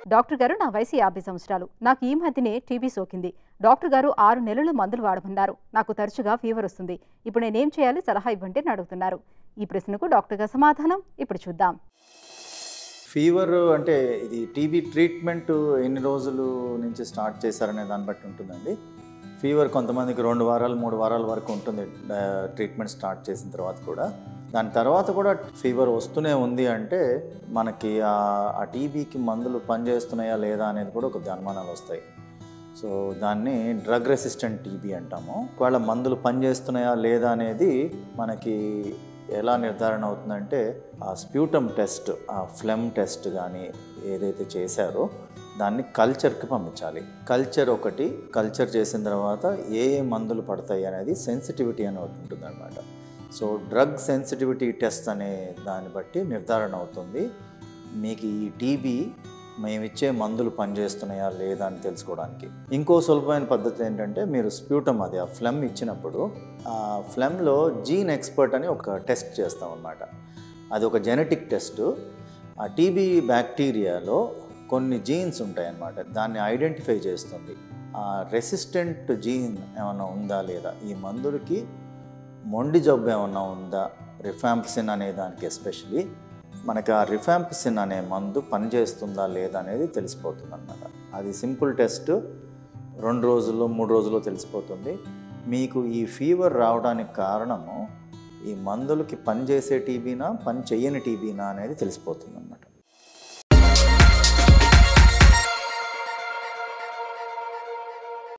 doctor గారు నా వయసు యాభై సంవత్సరాలు నాకు ఈ మధ్యనే టీబీ సోకింది డాక్టర్ గారు ఆరు నెలలు మందులు వాడమన్నారు నాకు తరచుగా ఫీవర్ వస్తుంది ఇప్పుడు నేనేం చేయాలి సలహా ఇవ్వండి అని అడుగుతున్నారు ఈ ప్రశ్నకు డాక్టర్ గారు సమాధానం ఇప్పుడు చూద్దాం ఫీవర్ అంటే ఇది టీబీ ట్రీట్మెంట్ ఎన్ని రోజులు నుంచి స్టార్ట్ చేశారనే దాన్ని బట్టి ఉంటుందండి ఫీవర్ కొంతమందికి రెండు వారాలు మూడు వారాల వరకు ఉంటుంది ఆ, ట్రీట్మెంట్ స్టార్ట్ చేసిన తర్వాత కూడా దాని తర్వాత కూడా ఫీవర్ వస్తూనే ఉంది అంటే మనకి ఆ- ఆ టీబీకి మందులు పనిచేస్తున్నాయా లేదా అనేది కూడా కొద్ది అనుమానాలు వస్తాయి సో దాన్ని డ్రగ్ రెసిస్టెంట్ టీబీ అంటాము ఒకవేళ మందులు పనిచేస్తున్నాయా లేదా అనేది మనకి ఎలా నిర్ధారణ అవుతుందంటే ఆ స్ప్యూటమ్ టెస్ట్ ఆ ఫ్లెమ్ టెస్ట్ కానీ ఏదైతే చేశారో దాన్ని కల్చర్కి పంపించాలి కల్చర్ ఒకటి కల్చర్ చేసిన తర్వాత ఏ ఏ మందులు పడతాయి అనేది సెన్సిటివిటీ అని ఒకటి ఉంటుందన్నమాట సో డ్రగ్ సెన్సిటివిటీ టెస్ట్ అనే దాన్ని బట్టి నిర్ధారణ అవుతుంది మీకు ఈ టీబీ మేమిచ్చే మందులు పనిచేస్తున్నాయా లేదా అని తెలుసుకోవడానికి ఇంకో సులభమైన పద్ధతి ఏంటంటే మీరు స్ప్యూటమ్ అది ఆ ఫ్లెమ్ ఇచ్చినప్పుడు ఆ ఫ్లెమ్లో జీన్ ఎక్స్పర్ట్ అని ఒక టెస్ట్ చేస్తాం అన్నమాట అది ఒక జెనెటిక్ టెస్ట్ ఆ టీబీ బ్యాక్టీరియాలో కొన్ని జీన్స్ ఉంటాయి అన్నమాట దాన్ని ఐడెంటిఫై చేస్తుంది ఆ రెసిస్టెంట్ జీన్ ఏమైనా ఉందా లేదా ఈ మందులకి మొండి జబ్బు ఏమన్నా ఉందా రిఫాంప్సిన్ అనే దానికి ఎస్పెషలీ మనకి ఆ రిఫాంప్సిన్ అనే మందు పనిచేస్తుందా లేదా అనేది తెలిసిపోతుంది అనమాట అది సింపుల్ టెస్ట్ రెండు రోజుల్లో మూడు రోజుల్లో తెలిసిపోతుంది మీకు ఈ ఫీవర్ రావడానికి కారణము ఈ మందులకి పనిచేసే టీబీనా పని చెయ్యని టీబీనా అనేది తెలిసిపోతుంది